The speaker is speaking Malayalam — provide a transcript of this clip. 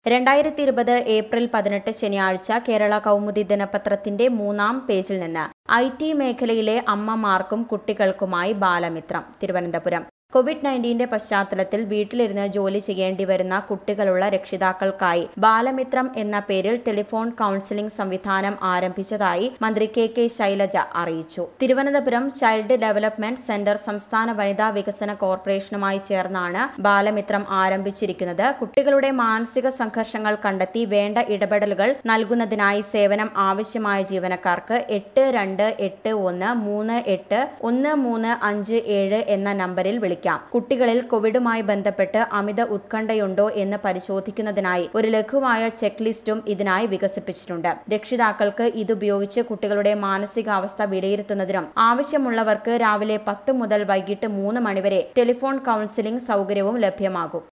രണ്ടായിരത്തി ഇരുപത് ഏപ്രിൽ പതിനെട്ട് ശനിയാഴ്ച കേരള കൗമുദി ദിനപത്രത്തിന്റെ മൂന്നാം പേജിൽ നിന്ന് ഐ ടി മേഖലയിലെ അമ്മമാർക്കും കുട്ടികൾക്കുമായി ബാലമിത്രം തിരുവനന്തപുരം കോവിഡ് നയൻറ്റീന്റെ പശ്ചാത്തലത്തിൽ വീട്ടിലിരുന്ന് ജോലി ചെയ്യേണ്ടി വരുന്ന കുട്ടികളുള്ള രക്ഷിതാക്കൾക്കായി ബാലമിത്രം എന്ന പേരിൽ ടെലിഫോൺ കൗൺസിലിംഗ് സംവിധാനം ആരംഭിച്ചതായി മന്ത്രി കെ കെ ശൈലജ അറിയിച്ചു തിരുവനന്തപുരം ചൈൽഡ് ഡെവലപ്മെന്റ് സെന്റർ സംസ്ഥാന വനിതാ വികസന കോർപ്പറേഷനുമായി ചേർന്നാണ് ബാലമിത്രം ആരംഭിച്ചിരിക്കുന്നത് കുട്ടികളുടെ മാനസിക സംഘർഷങ്ങൾ കണ്ടെത്തി വേണ്ട ഇടപെടലുകൾ നൽകുന്നതിനായി സേവനം ആവശ്യമായ ജീവനക്കാർക്ക് എട്ട് രണ്ട് എട്ട് ഒന്ന് മൂന്ന് എട്ട് ഒന്ന് മൂന്ന് അഞ്ച് ഏഴ് എന്ന നമ്പറിൽ വിളിക്കാം കുട്ടികളിൽ കോവിഡുമായി ബന്ധപ്പെട്ട് അമിത ഉത്കണ്ഠയുണ്ടോ എന്ന് പരിശോധിക്കുന്നതിനായി ഒരു ലഘുവായ ചെക്ക് ലിസ്റ്റും ഇതിനായി വികസിപ്പിച്ചിട്ടുണ്ട് രക്ഷിതാക്കൾക്ക് ഇതുപയോഗിച്ച് കുട്ടികളുടെ മാനസികാവസ്ഥ വിലയിരുത്തുന്നതിനും ആവശ്യമുള്ളവർക്ക് രാവിലെ പത്ത് മുതൽ വൈകിട്ട് മൂന്ന് മണിവരെ ടെലിഫോൺ കൗൺസിലിംഗ് സൗകര്യവും ലഭ്യമാകും